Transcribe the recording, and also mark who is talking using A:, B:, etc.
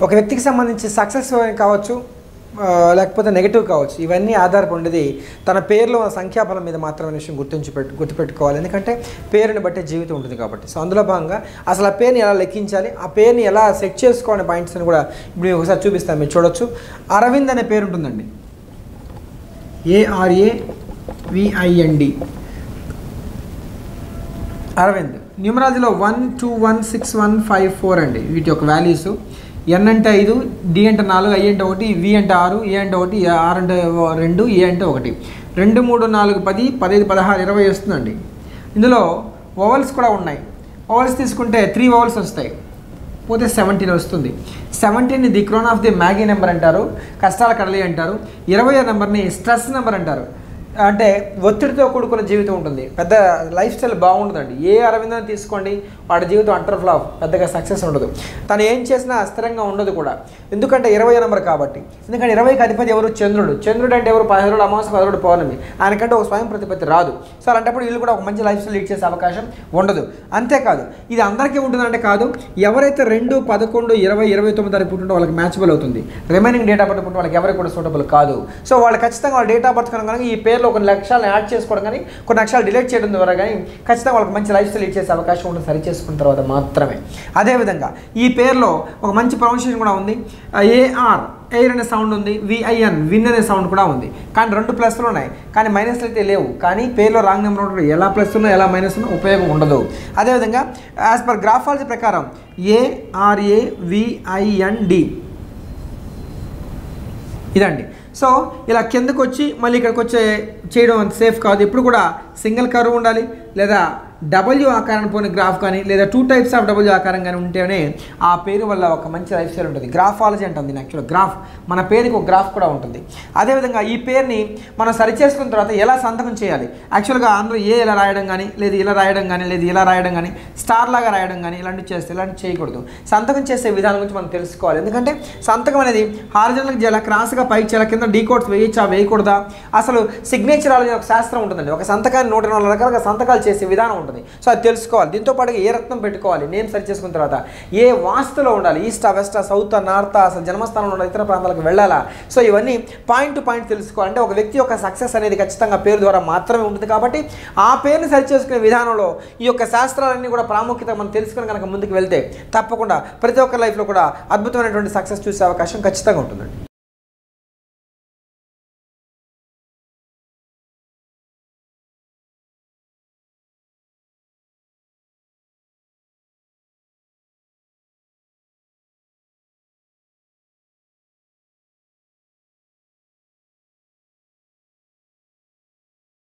A: ఒక వ్యక్తికి సంబంధించి సక్సెస్ కావచ్చు ఆ, లేకపోతే నెగిటివ్ కావచ్చు ఇవన్నీ ఆధారపడి ఉండేది తన పేరులో ఉన్న సంఖ్యాబలం మీద మాత్రమే విషయం గుర్తుంచి పెట్టు గుర్తుపెట్టుకోవాలి ఎందుకంటే పేరుని బట్టే జీవితం ఉంటుంది కాబట్టి సో అందులో భాగంగా అసలు ఆ పేరుని ఎలా లెక్కించాలి ఆ పేరుని ఎలా సెట్ చేసుకోవాలనే పాయింట్స్ అని కూడా ఇప్పుడు మీకు ఒకసారి చూపిస్తాను మీరు చూడొచ్చు అరవింద్ అనే పేరు ఉంటుందండి ఏఆర్ఏ విఐఎన్డి అరవింద్ న్యూమరాలజీలో one two one six one five four అండి వీటి యొక్క వాల్యూస్ ఎన్ అంటే ఐదు డి అంటే నాలుగు ఐ అంటే ఒకటి వి అంటే ఆరు ఏ అంటే ఒకటి ఆర్ అంటే రెండు ఏ అంటే ఒకటి రెండు మూడు నాలుగు పది పదిహేను పదహారు ఇరవై వస్తుందండి ఇందులో ఓవల్స్ కూడా ఉన్నాయి ఓవల్స్ తీసుకుంటే త్రీ ఓవల్స్ వస్తాయి పోతే సెవెంటీన్ వస్తుంది seventeen the crown of the magi number అంటారు కష్టాల కడలి అంటారు ఇరవై నెంబర్ని స్ట్రెస్ నెంబర్ అంటారు అంటే ఒత్తిడితో కూడుకున్న జీవితం ఉంటుంది పెద్ద లైఫ్ స్టైల్ బాగుంటుందండి ఏ అరవిందని తీసుకోండి వాడి జీవితం అంటర్ ఫ్లాప్ పెద్దగా సక్సెస్ ఉండదు తను ఏం చేసినా స్థిరంగా ఉండదు కూడా ఎందుకంటే ఇరవై నెంబర్ కాబట్టి ఎందుకంటే ఇరవైకి అధిపతి ఎవరు చంద్రుడు చంద్రుడు అంటే ఎవరు పదహారుడు అమావాస్య పదహారుడు పౌర్ణమి ఆయనకంటే ఒక స్వయం ప్రతిపత్తి రాదు సో అలాంటప్పుడు వీళ్ళు కూడా ఒక మంచి లైఫ్ స్టైల్ లీడ్ చేసే అవకాశం ఉండదు అంతేకాదు ఇది అందరికీ ఉంటుందంటే కాదు ఎవరైతే రెండు పదకొండు ఇరవై ఇరవై తొమ్మిది తారీఖు పుట్టింటే వాళ్ళకి మ్యాచబుల్ అవుతుంది రిమైనింగ్ డేట్ ఆఫ్ బర్త్ పుట్టిన వాళ్ళకి ఎవరికి కూడా సూటబుల్ కాదు సో వాళ్ళు ఖచ్చితంగా వాళ్ళ డేట్ ఆఫ్ బర్త్ కనుక ఈ పేరులో కొన్ని లక్షలను యాడ్ చేసుకోవడం కానీ కొన్ని లక్షలు డిలీట్ చేయడం ద్వారా కానీ ఖచ్చితంగా వాళ్ళకి మంచి లైఫ్ స్టైల్ లీడ్ చేసే అవకాశం ఉంటుంది సరి చేసుకున్న తర్వాత మాత్రమే అదేవిధంగా ఈ పేరులో ఒక మంచి ప్రొనౌన్సియేషన్ కూడా ఉంది ఏఆర్ ఎయిర్ అనే సౌండ్ ఉంది విఐఎన్ విన్ అనే సౌండ్ కూడా ఉంది కానీ రెండు ప్లస్లు ఉన్నాయి కానీ మైనస్లు అయితే లేవు కానీ పేరులో రాంగ్ నెంబర్ ఉంటుంది ఎలా ప్లస్ ఉన్నా ఎలా మైనస్ ఉన్నా ఉపయోగం ఉండదు అదేవిధంగా యాజ్ పర్ గ్రాఫాలజీ ప్రకారం ఏఆర్ఏ విఐఎన్డి ఇదండి సో ఇలా కిందకు వచ్చి మళ్ళీ ఇక్కడికి వచ్చే చేయడం అంత సేఫ్ కాదు ఎప్పుడు కూడా సింగిల్ కర్వ్ ఉండాలి లేదా డబ్ల్యూ ఆకారం పోయిన గ్రాఫ్ కానీ లేదా టూ టైప్స్ ఆఫ్ డబ్ల్యూ ఆకారం కానీ ఉంటేనే ఆ పేరు వల్ల ఒక మంచి లైఫ్ స్టైల్ ఉంటుంది గ్రాఫాలజీ అంటుంది యాక్చువల్ గ్రాఫ్ మన పేరుకి ఒక గ్రాఫ్ కూడా ఉంటుంది అదేవిధంగా ఈ పేరుని మనం సరి చేసుకున్న తర్వాత ఎలా సంతకం చేయాలి యాక్చువల్గా అందరూ ఏ ఇలా రాయడం కానీ లేదు ఇలా రాయడం కానీ లేదు ఇలా రాయడం కానీ స్టార్ లాగా రాయడం కానీ ఇలాంటివి చేస్తే ఇలాంటివి చేయకూడదు సంతకం చేసే విధానం గురించి మనం తెలుసుకోవాలి ఎందుకంటే సంతకం అనేది హారిజనల్గా చేయాలి క్రాస్గా పైకి చేయాలి కింద డీ కోడ్స్ వేయచ్చా వేయకూడదా అసలు సిగ్నేచర్ అనేది ఒక శాస్త్రం ఉంటుందండి ఒక సంతకాన్ని నూట నాలుగు రకాలుగా సంతకాలు చేసే విధానం ఉంటుంది సో అది తెలుసుకోవాలి దీంతో పాటుగా ఏ రత్నం పెట్టుకోవాలి నేమ్ సరి చేసుకున్న తర్వాత ఏ వాస్తులో ఉండాలి ఈస్ట్ వెస్ట్ సౌత్ నార్త్ అసలు జన్మస్థానంలో ఉన్న ఇతర ప్రాంతాలకు వెళ్ళాలా సో ఇవన్నీ పాయింట్ టు పాయింట్ తెలుసుకోవాలి అంటే ఒక వ్యక్తి యొక్క సక్సెస్ అనేది ఖచ్చితంగా పేరు ద్వారా మాత్రమే ఉంటుంది కాబట్టి ఆ పేరుని సరి చేసుకునే విధానంలో ఈ యొక్క శాస్త్రాలన్నీ కూడా ప్రాముఖ్యత మనం తెలుసుకుని కనుక ముందుకు వెళ్తే తప్పకుండా ప్రతి ఒక్కరి లైఫ్లో కూడా అద్భుతమైనటువంటి సక్సెస్ చూసే అవకాశం ఖచ్చితంగా ఉంటుందండి